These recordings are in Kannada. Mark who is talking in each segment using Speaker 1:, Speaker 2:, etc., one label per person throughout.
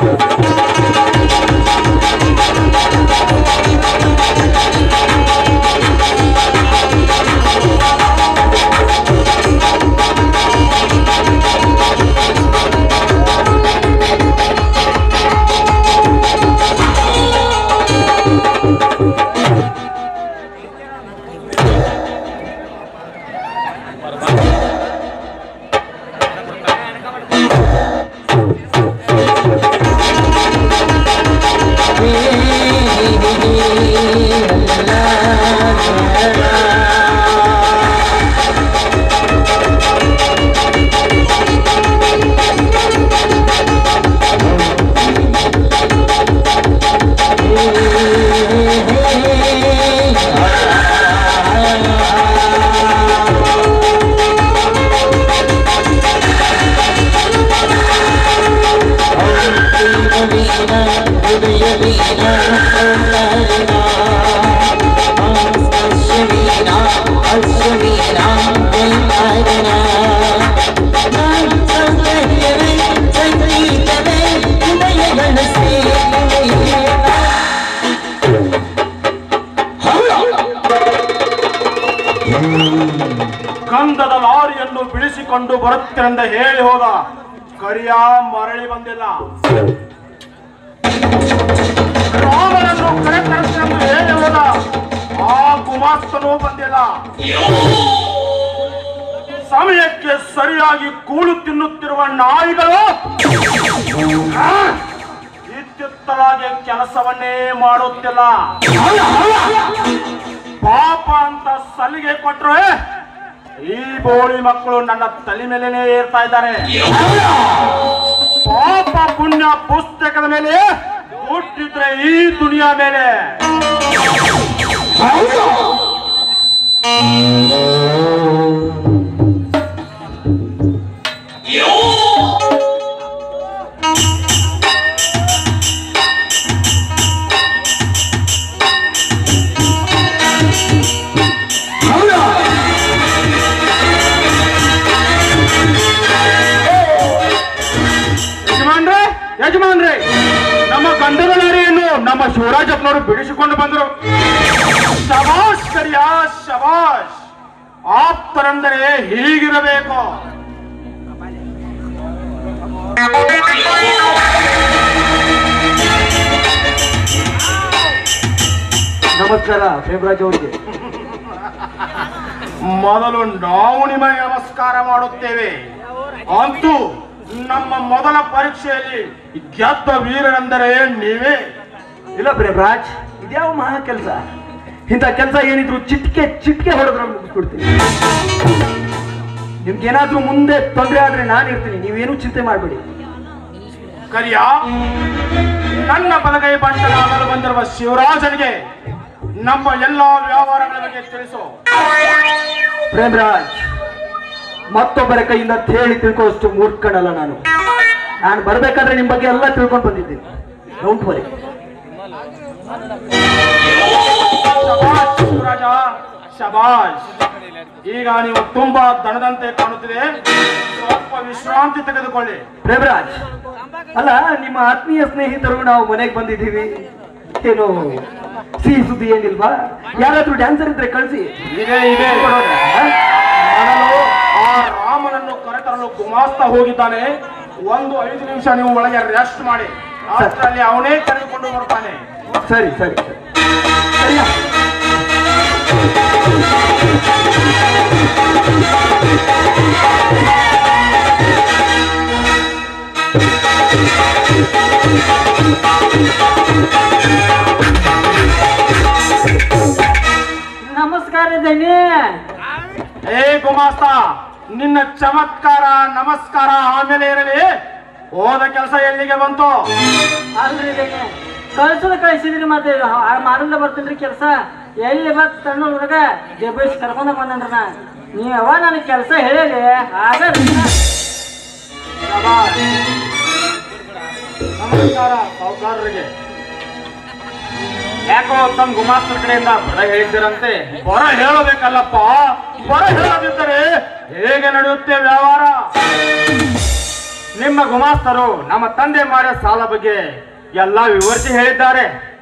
Speaker 1: ಗಂಧದ ಲಾರಿಯನ್ನು ಬಿಡಿಸಿಕೊಂಡು ಬರುತ್ತೇನೆಂದ ಹೇಳಿ ಹೋದ ಕರಿಯ ಮರಳಿ ಬಂದಿಲ್ಲ ರಾಮನನ್ನು ಕರೆತರಿಸಲೆಂದು ಹೇಳಿ ಹೋದ ಆ ಗುಮಾಸ್ತನೂ ಬಂದಿಲ್ಲ ಸಮಯಕ್ಕೆ ಸರಿಯಾಗಿ ಕೂಳು ತಿನ್ನುತ್ತಿರುವ ನಾಯಿಗಳು ಆ, ಇತ್ಯುತ್ತಲಾಗಿ ಕೆಲಸವನ್ನೇ ಮಾಡುತ್ತಿಲ್ಲ ಪಾಪ ಅಂತ ಸಲಿಗೆ ಕೊಟ್ರೆ ಈ ಬೋಳಿ ಮಕ್ಕಳು ನನ್ನ ತಲೆ ಮೇಲೇನೆ ಏರ್ತಾ ಇದ್ದಾರೆ ಪಾಪ ಪುಣ್ಯ ಪುಸ್ತಕದ ಮೇಲೆ ಹುಟ್ಟಿದ್ರೆ ಈ ದುನಿಯಾ ಮೇಲೆ ಯಜಮಾನ್ರೆ ಯಜಮಾನ್ರೆ ನಮ್ಮ ಗಂಧದ ಲಾರಿಯನ್ನು ನಮ್ಮ ಶಿವರಾಜಪ್ಪನವರು ಬಿಡಿಸಿಕೊಂಡು ಬಂದರು ಶಬಾಷ್ ಕರಿಯ ಶಬಾಷ್ ಆಪ್ತರೆಂದರೆ ಹೀಗಿರಬೇಕು
Speaker 2: ನಮಸ್ಕಾರ ಪ್ರೇಮರಾಜ್ ಅವರಿಗೆ
Speaker 1: ಮೊದಲು ನಾವು ನಿಮಗೆ ನಮಸ್ಕಾರ ಮಾಡುತ್ತೇವೆ ಅಂತೂ ನಮ್ಮ ಮೊದಲ ಪರೀಕ್ಷೆಯಲ್ಲಿ ಗೆದ್ದ ವೀರರೆಂದರೆ ನೀವೇ
Speaker 2: ಇಲ್ಲ ಪ್ರೇಮರಾಜ್ ಇದ್ಯಾವ ಮಹಾ ಕೆಲಸ ಇಂಥ ಕೆಲಸ ಏನಿದ್ರು ಚಿಟ್ಕೆ ಚಿಟ್ಕೆ ಹೊಡೆದ್ರೆ ಮುಗಿಸ್ಬಿಡ್ತೀನಿ ನಿಮ್ಗೇನಾದ್ರೂ ಮುಂದೆ ತೊಂದರೆ ಆದ್ರೆ ನಾನು ಇರ್ತೀನಿ ನೀವೇನು ಚಿಂತೆ ಮಾಡಬೇಡಿ
Speaker 1: ಕರಿಯ ನನ್ನ ಬಲಗೈ ಬಂಟನಾಗಲು ಬಂದಿರುವ ಶಿವರಾಜನಿಗೆ ನಮ್ಮ ಎಲ್ಲಾ ವ್ಯವಹಾರಗಳ ಬಗ್ಗೆ ತಿಳಿಸು
Speaker 2: ಪ್ರೇಮರಾಜ್ ಮತ್ತೊಬ್ಬರ ಕೈಯಿಂದ ಹೇಳಿ ತಿಳ್ಕೊಳ್ಳೋಷ್ಟು ಮೂರ್ಖನಲ್ಲ ನಾನು ನಾನು ಬರ್ಬೇಕಾದ್ರೆ ನಿಮ್ ಬಗ್ಗೆ ಎಲ್ಲ ತಿಳ್ಕೊಂಡು ಬಂದಿದ್ದೀನಿ ಡೋಂಟ್ ವರಿ
Speaker 1: ಶಬಾಷ್ ಶಿವರಾಜ ಶಬಾಷ್ ಈಗ ನೀವು ತುಂಬಾ ದಣದಂತೆ ಕಾಣುತ್ತಿದೆ ಸ್ವಲ್ಪ ವಿಶ್ರಾಂತಿ ತೆಗೆದುಕೊಳ್ಳಿ
Speaker 2: ಪ್ರೇಮರಾಜ್ ಅಲ್ಲ ನಿಮ್ಮ ಆತ್ಮೀಯ ಸ್ನೇಹಿತರು ನಾವು ಮನೆಗೆ ಬಂದಿದ್ದೀವಿ ಏನು ಸಿಹಿ ಸುದ್ದಿ ಏನಿಲ್ವಾ ಯಾರಾದ್ರೂ ಡ್ಯಾನ್ಸರ್ ಇದ್ರೆ ಕಳಿಸಿ
Speaker 1: ಇದೆ ಇದೆ ಮೊದಲು ಆ ರಾಮನನ್ನು ಕರೆತರಲು ಗುಮಾಸ್ತ ಹೋಗಿದ್ದಾನೆ ಒಂದು ಐದು ನಿಮಿಷ ನೀವು ಒಳಗೆ ರೆಸ್ಟ್ ಮಾಡಿ ಅಷ್ಟರಲ್ಲಿ ಅವನೇ ಕರೆದುಕೊಂಡು ಬರ್ತಾನೆ
Speaker 2: ಸರಿ ಸರಿ ಸರಿ ಸರಿಯಾ?
Speaker 3: ನಮಸ್ಕಾರ ದಣಿ
Speaker 1: ಏ ಗುಮಾಸ್ತ ನಿನ್ನ ಚಮತ್ಕಾರ ನಮಸ್ಕಾರ ಆಮೇಲೆ ಇರಲಿ ಹೋದ ಕೆಲಸ ಎಲ್ಲಿಗೆ ಬಂತು
Speaker 3: ಅಲ್ರಿ ದಣಿ ಕಳ್ಸದ ಕಳಿಸಿದ್ರಿ ಮತ್ತೆ ಮಾಡಲ್ಲ ಬರ್ತೀನಿ ಕೆಲಸ ಎಲ್ಲಿ ಬತ್ ಸಣ್ಣ ಹುಡುಗ ಜಬೇಶ್ ಕರ್ಕೊಂಡ ಬಂದನ್ರಿ ನಾ ನೀವ್ ಯಾವ ನನಗೆ ಕೆಲಸ ಹೇಳಿ ಆಗ
Speaker 1: ಶಬಾಷ್. ನಮಸ್ಕಾರ ಸಾವುಕಾರರಿಗೆ ಯಾಕೋ ತಮ್ಮ ಗುಮಾಸ್ತರ ಕಡೆಯಿಂದ ಬರ ಹೇಳಿದ್ದೀರಂತೆ ಬರ ಹೇಳಬೇಕಲ್ಲಪ್ಪ ಬರ ಹೇಳದಿದ್ದರೆ ಹೇಗೆ ನಡೆಯುತ್ತೆ ವ್ಯವಹಾರ ನಿಮ್ಮ ಗುಮಾಸ್ತರು ನಮ್ಮ ತಂದೆ ಮಾಡಿದ ಸಾಲ ಬಗ್ಗೆ ಎಲ್ಲ ವಿವರಿಸಿ ಹೇಳಿದ್ದಾರೆ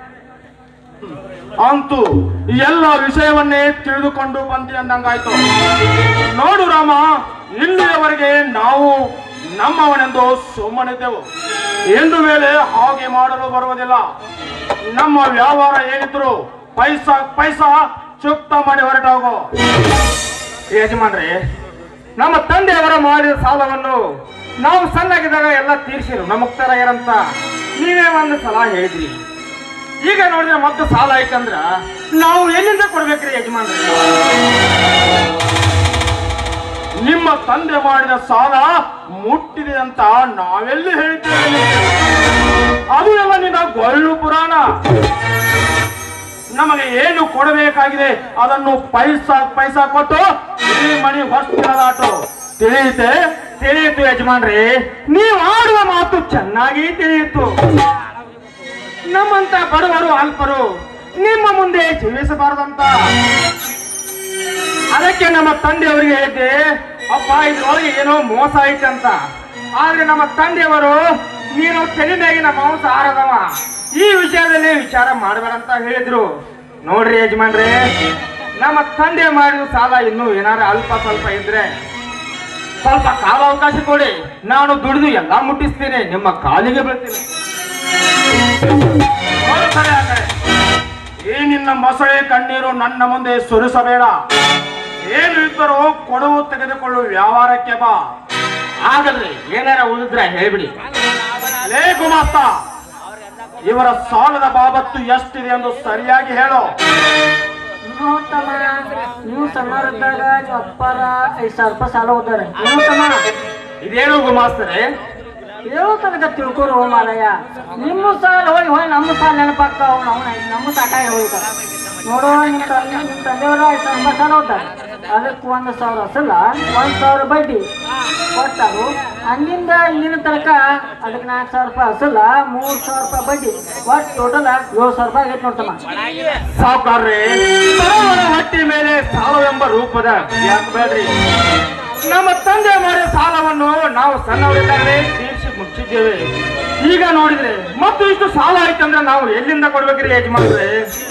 Speaker 1: ಅಂತೂ ಎಲ್ಲ ವಿಷಯವನ್ನೇ ತಿಳಿದುಕೊಂಡು ಬಂದಿ ಅಂದಂಗಾಯ್ತು ನೋಡು ರಾಮ ಇಲ್ಲಿಯವರೆಗೆ ನಾವು ನಮ್ಮವನೆಂದು ಸುಮ್ಮನಿದ್ದೆವು ಎಂದು ಮೇಲೆ ಹಾಗೆ ಮಾಡಲು ಬರುವುದಿಲ್ಲ ನಮ್ಮ ವ್ಯವಹಾರ ಏನಿದ್ರು ಪೈಸಾ ಪೈಸಾ ಚುಕ್ತ ಮಾಡಿ ಹೊರಟೋಗು ಯಜಮಾನ್ರೆ ನಮ್ಮ ತಂದೆಯವರ ಮಾಡಿದ ಸಾಲವನ್ನು ನಾವು ಸಣ್ಣಗಿದ್ದಾಗ ಎಲ್ಲ ತೀರ್ಸಿರು ನಮಗ್ ತರ ಏನಂತ ನೀವೇ ಒಂದು ಸಲ ಹೇಳಿದ್ರಿ ಈಗ ನೋಡಿದ್ರೆ ಮತ್ತೆ ಸಾಲ ಐತಂದ್ರ ನಾವು ಎಲ್ಲಿಂದ ಕೊಡ್ಬೇಕ್ರಿ ಯಜಮಾನ್ರೆ ನಿಮ್ಮ ತಂದೆ ಮಾಡಿದ ಸಾಲ ಮುಟ್ಟಿದೆ ಅಂತ ನಾವೆಲ್ಲಿ ಹೇಳಿದ್ದೇವೆ ನಿಮಗೆ? ಅದು ಎಲ್ಲ ನಿನ್ನ ಗೊಳ್ಳು ಪುರಾಣ ನಮಗೆ ಏನು ಕೊಡಬೇಕಾಗಿದೆ ಅದನ್ನು ಪೈಸಾ ಪೈಸಾ ಕೊಟ್ಟು ಈ ಮಣಿ ಹೊಸ್ತಿರದಾಟು ತಿಳಿಯುತ್ತೆ ತಿಳಿಯಿತು ಯಜಮಾನ್ರಿ ನೀವು ಆಡುವ ಮಾತು ಚೆನ್ನಾಗಿ ತಿಳಿಯಿತು ನಮ್ಮಂತ ಬಡವರು ಅಲ್ಪರು ನಿಮ್ಮ ಮುಂದೆ ಜೀವಿಸಬಾರದಂತ ಅದಕ್ಕೆ ನಮ್ಮ ತಂದೆಯವರಿಗೆ ಹೇಳಿದ್ದೆ ಅಪ್ಪ ಇದ್ರೊಳಗೆ ಏನೋ ಮೋಸ ಐತೆ ಅಂತ ಆದ್ರೆ ನಮ್ಮ ತಂದೆಯವರು ನೀನು ತಲೆ ಮ್ಯಾಗಿನ ಮಾಂಸ ಆರದವ ಈ ವಿಷಯದಲ್ಲಿ ವಿಚಾರ ಮಾಡಬೇಡಂತ ಹೇಳಿದ್ರು ನೋಡ್ರಿ ಯಜಮಾನ್ರೆ ನಮ್ಮ ತಂದೆ ಮಾಡಿದ ಸಾಲ ಇನ್ನು ಏನಾರ ಅಲ್ಪ ಸ್ವಲ್ಪ ಇದ್ರೆ ಸ್ವಲ್ಪ ಕಾಲ ಅವಕಾಶ ಕೊಡಿ ನಾನು ದುಡಿದು ಎಲ್ಲಾ ಮುಟ್ಟಿಸ್ತೇನೆ ನಿಮ್ಮ ಕಾಲಿಗೆ ಬೀಳ್ತೀನಿ ನೋಡು ಸರಿ ಆ ಕಡೆ. ಈ ನಿನ್ನ ಮೊಸಳೆ ಕಣ್ಣೀರು ನನ್ನ ಮುಂದೆ ಸುರಿಸಬೇಡ ಏನು ಇದ್ದರೂ ಕೊಡುವು ತೆಗೆದುಕೊಳ್ಳುವ ವ್ಯವಹಾರಕ್ಕೆ ಬಾ ಆಗಲ್ರಿ ಏನಾರ ಉಳಿದ್ರೆ ಹೇಳ್ಬಿಡಿ ಲೇ ಗುಮಾಸ್ತ ಇವರ ಸಾಲದ ಬಾಬತ್ತು ಎಷ್ಟಿದೆ ಎಂದು ಸರಿಯಾಗಿ ಹೇಳು
Speaker 3: ನೀವು ತಮ್ಮ ನೀವು ಸಣ್ಣವರಿದ್ದಾಗ ನಿಮ್ಮ ಅಪ್ಪಾರ ಐದು ಸಾವಿರ ರೂಪಾಯಿ ಸಾಲ ಹೋದಾರೆ ಏನು ತಮ್ಮ
Speaker 1: ಇದೇನು ಗುಮಾಸ್ತರೆ
Speaker 3: ಹೇಳೋ ತನಕ ತಿಳ್ಕೊರು ಮಾಲಯ್ಯ ನಿಮ್ಮ ಸಾಲ ಹೋಗಿ ಹೋಗಿ ನಮ್ಮ ಸಾಲ ನೆನಪಾಗ್ತಾವ ನಾವು ನಮ್ಮ ಸಾಕಾಗಿ ಹೋಗ್ತಾರ ನೋಡೋ ನಿಮ್ಮ ತಂದೆ ನಿಮ್ಮ ತಂದೆಯವರ ಐದು ಸಾವಿರ ರೂಪಾಯಿ ಸಾಲ ಹೋಗ್ತಾರೆ ಅದಕ್ಕೆ ಒಂದು ಸಾವಿರ ಅಸಲ ಒಂದು ಸಾವಿರ ಬಡ್ಡಿ ಕೊಟ್ಟರು ಅಲ್ಲಿಂದ ಇಲ್ಲಿನ ತನಕ ಅದಕ್ಕೆ ನಾಲ್ಕು ಸಾವಿರ ರೂಪಾಯಿ ಅಸಲ ಮೂರು ಸಾವಿರ ರೂಪಾಯಿ ಬಡ್ಡಿ ಒಟ್ಟು ಟೋಟಲ್ ಏಳು ಸಾವಿರ ರೂಪಾಯಿ ಆಗೈತೆ ನೋಡ್ತಮ್ಮ
Speaker 1: ಸಾವುಕಾರ್ರೆ ಬಡವರ ಹೊಟ್ಟಿ ಮೇಲೆ ಸಾಲವೆಂಬ ರೂಪದ ಯಾಕೆ ಬೇಡ್ರಿ ನಮ್ಮ ತಂದೆ ಮಾಡಿದ ಸಾಲವನ್ನು ನಾವು ಸಣ್ಣವರಿದ್ದಾಗಲೇ ತೀರಿಸಿ ಮುಚ್ಚಿದ್ದೇವೆ ಈಗ ನೋಡಿದ್ರೆ ಮತ್ತು ಇಷ್ಟು ಸಾಲ ಆಯ್ತಂದ್ರೆ ನಾವು ಎಲ್ಲಿಂದ ಕೊಡ್ಬೇಕ್ರಿ ಯಜಮಾನ್ರೆ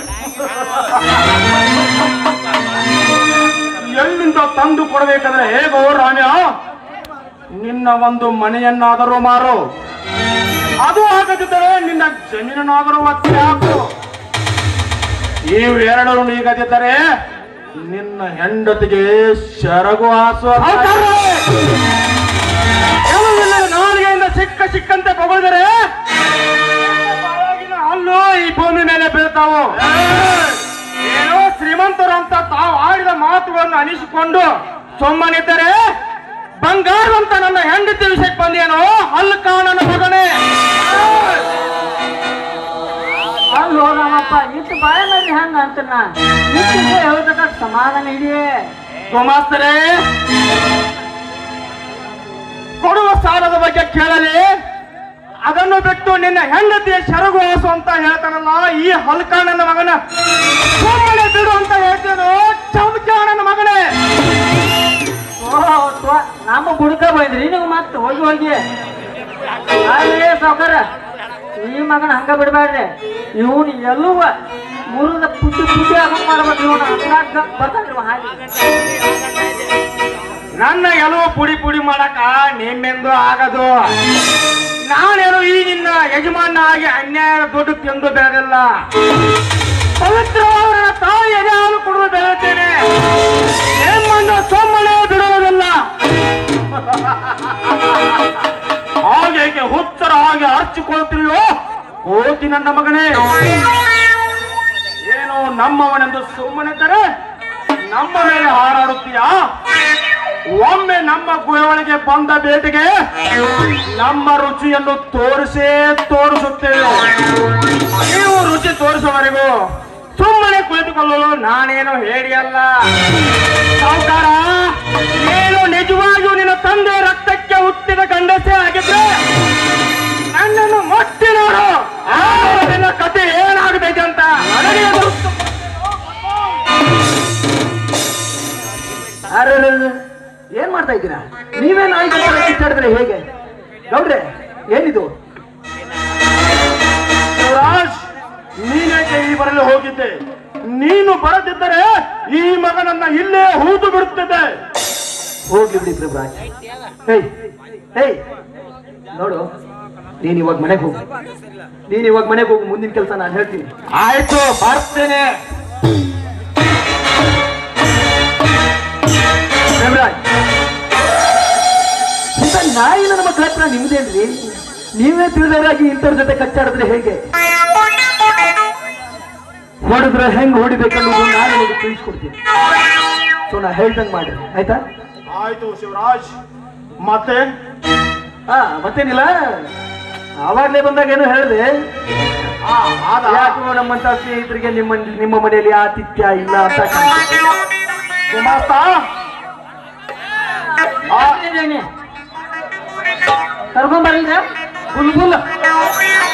Speaker 1: ಎಲ್ಲಿಂದ ತಂದು ಕೊಡಬೇಕಂದ್ರೆ ಹೇಗೋ ರಾಮ್ಯ ನಿನ್ನ ಒಂದು ಮನೆಯನ್ನಾದರೂ ಮಾರು ಅದು ಆಗದಿದ್ದರೆ ನಿನ್ನ ಜಮೀನನ್ನಾದರೂ ಒತ್ತೆ ಹಾಕು ಇವೆರಡರು ನೀಗದಿದ್ದರೆ ನಿನ್ನ ಹೆಂಡತಿಗೆ ಶರಗು ಹಾಸುವ ನಾಲಿಗೆಯಿಂದ ಸಿಕ್ಕ ಸಿಕ್ಕಂತೆ ಬಗಳಿದರೆ ಹಲ್ಲು ಈ ಭೂಮಿ ಮೇಲೆ ಬೀಳ್ತಾವು ಏನೋ ಶ್ರೀಮಂತರು ಅಂತ ತಾವು ಆಡಿದ ಮಾತುಗಳನ್ನು ಅನಿಸಿಕೊಂಡು ಸುಮ್ಮನಿದ್ದರೆ ಬಂಗಾರವಂತ ನನ್ನ ಹೆಂಡತಿ ವಿಷಯಕ್ಕೆ ಬಂದೇನೋ ಹಲ್ಲು ಕಾಣನ ಮಗನೇ
Speaker 3: ಅಲ್ಲಿ ಹೋಗಮ್ಮಪ್ಪ ಇಟ್ಟು ಬಾಯ ಮಾಡಿ ಹಂಗ ಅಂತನ ಇಟ್ಟು ಹೇಳ್ಬೇಕ ಸಮಾಧಾನ ಹಿಡಿಯೇ
Speaker 1: ಗುಮಾಸ್ತರೇ ಕೊಡುವ ಸಾಲದ ಬಗ್ಗೆ ಕೇಳಲಿ ಅದನ್ನು ಬಿಟ್ಟು ನಿನ್ನ ಹೆಂಡತಿಯ ಶರಗು ಹಾಸು ಅಂತ ಹೇಳ್ತಾನಲ್ಲ ಈ ಹಲ್ಕ ನನ್ನ ಮಗನ ಸುಮ್ಮನೆ ಬಿಡು ಅಂತ ಹೇಳ್ತೇನೋ ಚಮಚ ನನ್ನ ಮಗನೇ
Speaker 3: ಓಹೋ ತ್ವ ನಮ್ಮ ಬುಡಕ ಬಂದ್ರಿ ನೀವು ಮತ್ತೆ ಹೋಗಿ ಹೋಗಿ ಅಲ್ಲೇ ಸಾವುಕಾರ ಈ ಮಗನ ಹಂಗ ಬಿಡಬೇಡ್ರಿ ಇವನು ಎಲ್ಲುವ ಮುರಿದ ಪುಟ್ಟಿ ಪುಟ್ಟಿ ಆಗಂಗ್ ಮಾಡ್ಬೇಕು ಇವನು ಹಂಗಾಗ ಬರ್ತಾನ್ರಿ ಇವ ಹಾಗೆ
Speaker 1: ನನ್ನ ಎಲುವು ಪುಡಿ ಪುಡಿ ಮಾಡಕ ನಿಮ್ಮೆಂದು ಆಗದು ನಾನೇನು ಈ ನಿನ್ನ ಯಜಮಾನ ಆಗಿ ಅನ್ಯಾಯ ದುಡ್ಡು ತಿಂದು ಬೆಳೆದಿಲ್ಲ ಪವಿತ್ರವಾದ ತಾಯಿ ಎದೆ ಹಾಲು ಕುಡಿದು ಬೆಳೆಯುತ್ತೇನೆ ನಿಮ್ಮನ್ನು ಸೊಮ್ಮನೆ ಬಿಡುವುದಿಲ್ಲ ಹಾಗೆ ಹುಚ್ಚರ ಹಾಗೆ ಅರ್ಚಿಕೊಳ್ತೀರಿಯೋ ಹೋಗಿ ನನ್ನ ಮಗನೇ ಏನು ನಮ್ಮವನೆಂದು ಸುಮ್ಮನಿದ್ದರೆ ನಮ್ಮ ಮೇಲೆ ಹಾರಾಡುತ್ತೀಯಾ ಒಮ್ಮೆ ನಮ್ಮ ಗುಹೆಯೊಳಗೆ ಬಂದ ಬೇಟೆಗೆ ನಮ್ಮ ರುಚಿಯನ್ನು ತೋರಿಸೇ ತೋರಿಸುತ್ತೇವೆ ನೀವು ರುಚಿ ತೋರಿಸುವವರೆಗೂ ಸುಮ್ಮನೆ ಕುಳಿತುಕೊಳ್ಳಲು ನಾನೇನು ಹೇಳಿಯಲ್ಲ ಸಾವುಕಾರ ನೀನು ನಿಜವಾಗಿಯೂ ನಿನ್ನ ತಂದೆ ರಕ್ತಕ್ಕೆ ಹುಟ್ಟಿದ ಗಂಡಸೇ ಆಗಿದ್ರೆ ನನ್ನನ್ನು ಮೊಟ್ಟಿ ನೋಡು ಆಗ ನಿನ್ನ ಕತೆ ಏನಾಗಬೇಕು ಅಂತ ನನಗೆ ಗೊತ್ತು.
Speaker 2: ಅರೆ ಏನ್ ಮಾಡ್ತಾ ಇದ್ದೀರಾ ನೀವೇ ನಾಯಿ ಕಿಚ್ಚಾಡಿದ್ರೆ ಹೇಗೆ ಗೌಡ್ರೆ ಏನಿದು
Speaker 1: ಶಿವರಾಜ್ ನೀನೇಕೆ ಈ ಬರಲು ಹೋಗಿದ್ದೆ ನೀನು ಬರದಿದ್ದರೆ ಈ ಮಗನನ್ನ ಇಲ್ಲೇ ಹೂದು ಬಿಡುತ್ತಿದ್ದೆ
Speaker 2: ಹೋಗ್ಲಿ ಬಿಡಿ ಪ್ರಭುರಾಜ್ ಹೇಯ್ ಹೇಯ್ ನೋಡು ನೀನ್ ಇವಾಗ ಮನೆಗೆ ಹೋಗು ನೀನ್ ಇವಾಗ ಮನೆಗೆ ಹೋಗು ಮುಂದಿನ ಕೆಲಸ ನಾನು ಹೇಳ್ತೀನಿ
Speaker 1: ಆಯ್ತು ಬರ್ತೇನೆ
Speaker 2: ಪ್ರಭುರಾಜ್ ಇಂಥ ನಾಯಿ ನನ್ನ ಮಕ್ಕಳ ಹತ್ರ ನಿಮ್ದೇನ್ರಿ ನೀವೇ ತಿಳಿದವರಾಗಿ ಇಂಥವ್ರ ಜೊತೆ ಕಚ್ಚಾಡಿದ್ರೆ ಹೇಗೆ ಹೊಡೆದ್ರೆ ಹೆಂಗ್ ಹೊಡಿಬೇಕನ್ನೋದು ನಾನು ನಿಮಗೆ ತಿಳಿಸ್ಕೊಡ್ತೀನಿ ಸೊ ನಾ ಹೇಳ್ದಂಗ್ ಮಾಡ್ರಿ ಆಯ್ತಾ
Speaker 1: ಆಯ್ತು ಶಿವರಾಜ್ ಮತ್ತೆ
Speaker 2: ಹಾ ಮತ್ತೇನಿಲ್ಲ ಆವಾಗ್ಲೇ ಬಂದಾಗ ಏನೋ ಹೇಳಿದೆ
Speaker 1: ಆ, ಆದ.
Speaker 2: ಯಾಕೋ ನಮ್ಮಂತ ಸ್ನೇಹಿತರಿಗೆ ನಿಮ್ಮ ನಿಮ್ಮ ಮನೆಯಲ್ಲಿ ಆತಿಥ್ಯ ಇಲ್ಲ ಅಂತ ಕಾಣ್ತದೆ.
Speaker 1: ಗುಮಾಸ್ತ ಆ,
Speaker 3: ಕರ್ಕೊಂಬರ್ಲಿಲ್ಲ
Speaker 2: ಬುಲ್ಬುಲ್